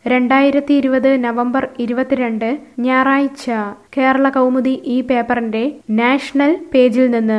രണ്ടായിരത്തി ഇരുപത് നവംബർ ഇരുപത്തിരണ്ട് ഞായറാഴ്ച കേരള കൗമുദി ഈ പേപ്പറിന്റെ നാഷണൽ പേജിൽ നിന്ന്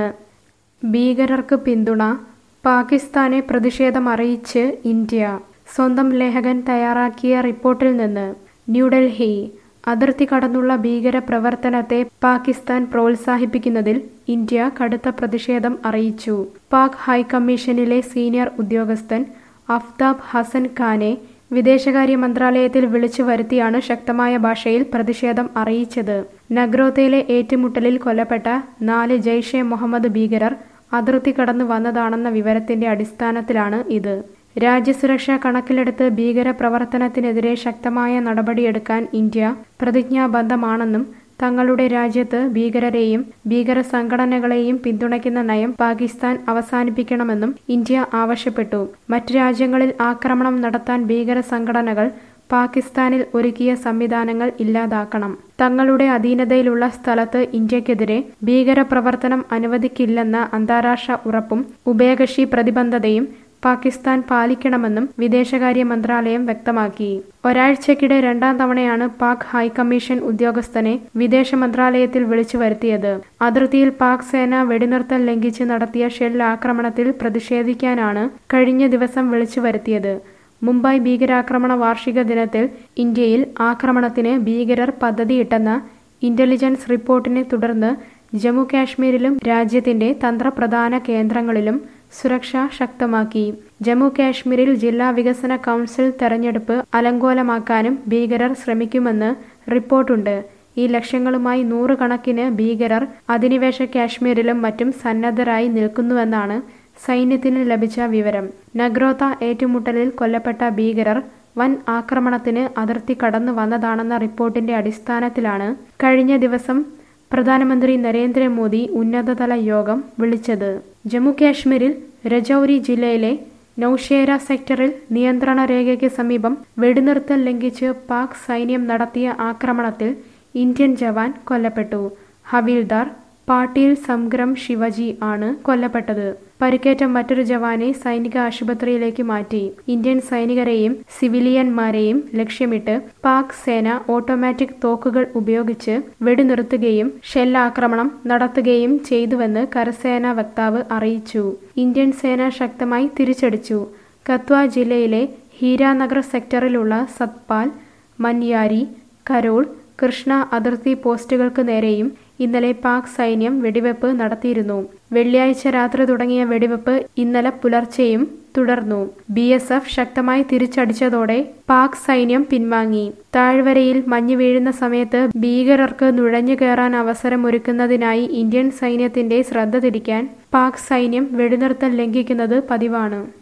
ഭീകരർക്ക് പിന്തുണ പാകിസ്ഥാനെ പ്രതിഷേധമറിയിച്ച് ഇന്ത്യ സ്വന്തം ലേഖകൻ തയ്യാറാക്കിയ റിപ്പോർട്ടിൽ നിന്ന് ന്യൂഡൽഹി അതിർത്തി കടന്നുള്ള ഭീകര പ്രവർത്തനത്തെ പാകിസ്ഥാൻ പ്രോത്സാഹിപ്പിക്കുന്നതിൽ ഇന്ത്യ കടുത്ത പ്രതിഷേധം അറിയിച്ചു പാക് ഹൈക്കമ്മീഷനിലെ സീനിയർ ഉദ്യോഗസ്ഥൻ അഫ്താബ് ഹസൻ ഖാനെ വിദേശകാര്യ മന്ത്രാലയത്തിൽ വിളിച്ചു വരുത്തിയാണ് ശക്തമായ ഭാഷയിൽ പ്രതിഷേധം അറിയിച്ചത് നഗ്രോത്തയിലെ ഏറ്റുമുട്ടലിൽ കൊല്ലപ്പെട്ട നാല് ജെയ്ഷെ മുഹമ്മദ് ഭീകരർ അതിർത്തി കടന്നു വന്നതാണെന്ന വിവരത്തിന്റെ അടിസ്ഥാനത്തിലാണ് ഇത് രാജ്യസുരക്ഷ കണക്കിലെടുത്ത് ഭീകര പ്രവർത്തനത്തിനെതിരെ ശക്തമായ നടപടിയെടുക്കാൻ ഇന്ത്യ പ്രതിജ്ഞാബദ്ധമാണെന്നും തങ്ങളുടെ രാജ്യത്ത് ഭീകരരെയും ഭീകര സംഘടനകളെയും പിന്തുണയ്ക്കുന്ന നയം പാകിസ്ഥാൻ അവസാനിപ്പിക്കണമെന്നും ഇന്ത്യ ആവശ്യപ്പെട്ടു മറ്റ് രാജ്യങ്ങളിൽ ആക്രമണം നടത്താൻ ഭീകര സംഘടനകൾ പാകിസ്ഥാനിൽ ഒരുക്കിയ സംവിധാനങ്ങൾ ഇല്ലാതാക്കണം തങ്ങളുടെ അധീനതയിലുള്ള സ്ഥലത്ത് ഇന്ത്യക്കെതിരെ ഭീകരപ്രവർത്തനം അനുവദിക്കില്ലെന്ന അന്താരാഷ്ട്ര ഉറപ്പും ഉഭയകക്ഷി പ്രതിബദ്ധതയും പാകിസ്ഥാൻ പാലിക്കണമെന്നും വിദേശകാര്യ മന്ത്രാലയം വ്യക്തമാക്കി ഒരാഴ്ചക്കിടെ രണ്ടാം തവണയാണ് പാക് ഹൈക്കമ്മീഷൻ ഉദ്യോഗസ്ഥനെ വിദേശ മന്ത്രാലയത്തിൽ വിളിച്ചു വരുത്തിയത് അതിർത്തിയിൽ പാക് സേന വെടിനിർത്തൽ ലംഘിച്ച് നടത്തിയ ഷെൽ ആക്രമണത്തിൽ പ്രതിഷേധിക്കാനാണ് കഴിഞ്ഞ ദിവസം വിളിച്ചു വരുത്തിയത് മുംബൈ ഭീകരാക്രമണ വാർഷിക ദിനത്തിൽ ഇന്ത്യയിൽ ആക്രമണത്തിന് ഭീകരർ പദ്ധതിയിട്ടെന്ന ഇന്റലിജൻസ് റിപ്പോർട്ടിനെ തുടർന്ന് ജമ്മു കാശ്മീരിലും രാജ്യത്തിന്റെ തന്ത്രപ്രധാന കേന്ദ്രങ്ങളിലും സുരക്ഷ ശക്തമാക്കി ജമ്മു കാശ്മീരിൽ ജില്ലാ വികസന കൗൺസിൽ തെരഞ്ഞെടുപ്പ് അലങ്കോലമാക്കാനും ഭീകരർ ശ്രമിക്കുമെന്ന് റിപ്പോർട്ടുണ്ട് ഈ ലക്ഷ്യങ്ങളുമായി നൂറുകണക്കിന് ഭീകരർ അധിനിവേശ കാശ്മീരിലും മറ്റും സന്നദ്ധരായി നിൽക്കുന്നുവെന്നാണ് സൈന്യത്തിന് ലഭിച്ച വിവരം നഗ്രോത്ത ഏറ്റുമുട്ടലിൽ കൊല്ലപ്പെട്ട ഭീകരർ വൻ ആക്രമണത്തിന് അതിർത്തി കടന്നു വന്നതാണെന്ന റിപ്പോർട്ടിന്റെ അടിസ്ഥാനത്തിലാണ് കഴിഞ്ഞ ദിവസം പ്രധാനമന്ത്രി നരേന്ദ്രമോദി ഉന്നതതല യോഗം വിളിച്ചത് ജമ്മു കാശ്മീരിൽ രജൌരി ജില്ലയിലെ നൌഷേര സെക്ടറിൽ നിയന്ത്രണ രേഖയ്ക്ക് സമീപം വെടിനിർത്തൽ ലംഘിച്ച് പാക് സൈന്യം നടത്തിയ ആക്രമണത്തിൽ ഇന്ത്യൻ ജവാൻ കൊല്ലപ്പെട്ടു ഹവീൽദാർ പാട്ടീൽ സംഗ്രം ശിവജി ആണ് കൊല്ലപ്പെട്ടത് പരിക്കേറ്റ മറ്റൊരു ജവാനെ സൈനിക ആശുപത്രിയിലേക്ക് മാറ്റി ഇന്ത്യൻ സൈനികരെയും സിവിലിയന്മാരെയും ലക്ഷ്യമിട്ട് പാക് സേന ഓട്ടോമാറ്റിക് തോക്കുകൾ ഉപയോഗിച്ച് വെടിനിർത്തുകയും ഷെല്ലാക്രമണം നടത്തുകയും ചെയ്തുവെന്ന് കരസേനാ വക്താവ് അറിയിച്ചു ഇന്ത്യൻ സേന ശക്തമായി തിരിച്ചടിച്ചു കത്വ ജില്ലയിലെ ഹീരാനഗർ സെക്ടറിലുള്ള സത്പാൽ മൻയാരി കരോൾ കൃഷ്ണ അതിർത്തി പോസ്റ്റുകൾക്ക് നേരെയും ഇന്നലെ പാക് സൈന്യം വെടിവെപ്പ് നടത്തിയിരുന്നു വെള്ളിയാഴ്ച രാത്രി തുടങ്ങിയ വെടിവെപ്പ് ഇന്നലെ പുലർച്ചെയും തുടർന്നു ബി എസ് എഫ് ശക്തമായി തിരിച്ചടിച്ചതോടെ പാക് സൈന്യം പിൻവാങ്ങി താഴ്വരയിൽ മഞ്ഞ് വീഴുന്ന സമയത്ത് ഭീകരർക്ക് നുഴഞ്ഞു കയറാൻ അവസരമൊരുക്കുന്നതിനായി ഇന്ത്യൻ സൈന്യത്തിന്റെ ശ്രദ്ധ തിരിക്കാൻ പാക് സൈന്യം വെടിനിർത്തൽ ലംഘിക്കുന്നത് പതിവാണ്